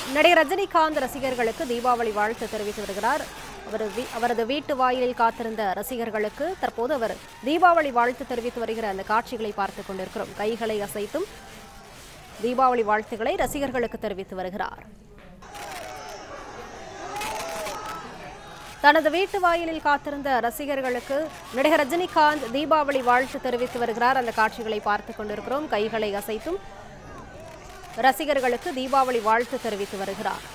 நடிகர் ரஜினிகாந்த் ரசிகர்களுக்கு தீபாவளி வாழ்த்து தெரிவித்து வருகிறார் அவர் வீ- அவரது வீட்டு வாயிலில் காத்திருந்த ரசிகர்களுக்கு தற்போது அவர் தீபாவளி வாழ்த்து தெரிவித்து வருகிற அந்த காட்சிகளை பார்த்துக் கொண்டிருக்கிறோம் கைகளை அசைத்தும் தீபாவளி வாழ்த்துக்களை ரசிகர்களுக்கு தெரிவித்து வருகிறார் தனது வீட்டு வாயிலில் காத்திருந்த ரசிகர்களுக்கு நடிகர் ரஜினிகாந்த் தீபாவளி வாழ்த்து தெரிவித்து வருகிறார் அந்த காட்சிகளை பார்த்துக் கொண்டிருக்கிறோம் கைகளை அசைத்தும் ரசிகர்களுக்கு தீபாவளி வாழ்த்து தெரிவித்து வருகிறார்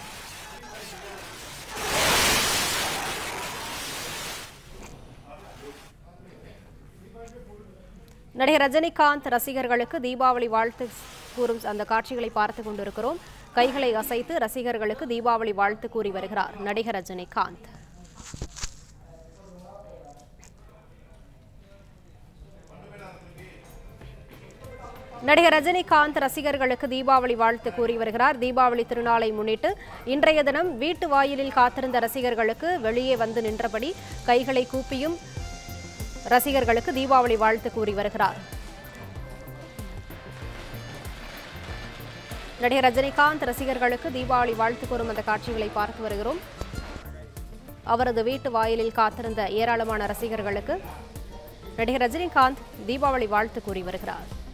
நடிகர் ரஜினிகாந்த் ரசிகர்களுக்கு தீபாவளி வாழ்த்து கூறும் அந்த காட்சிகளை பார்த்து கொண்டிருக்கிறோம் கைகளை அசைத்து ரசிகர்களுக்கு தீபாவளி வாழ்த்து கூறி வருகிறார் நடிகர் ரஜினிகாந்த் நடிகர் ரஜினிகாந்த் ரசிகர்களுக்கு தீபாவளி வாழ்த்து கூறி வருகிறார் தீபாவளி திருநாளை முன்னிட்டு இன்றைய தினம் வீட்டு வாயிலில் காத்திருந்த ரசிகர்களுக்கு வெளியே வந்து நின்றபடி கைகளை கூப்பியும் ரசிகர்களுக்கு தீபாவளி வாழ்த்து கூறி வருகிறார் நடிகர் ரஜினிகாந்த் ரசிகர்களுக்கு தீபாவளி வாழ்த்து கூறும் அந்த காட்சிகளை பார்த்து வருகிறோம் அவரது வீட்டு வாயிலில் காத்திருந்த ஏராளமான ரசிகர்களுக்கு நடிகர் ரஜினிகாந்த் தீபாவளி வாழ்த்து கூறி வருகிறார்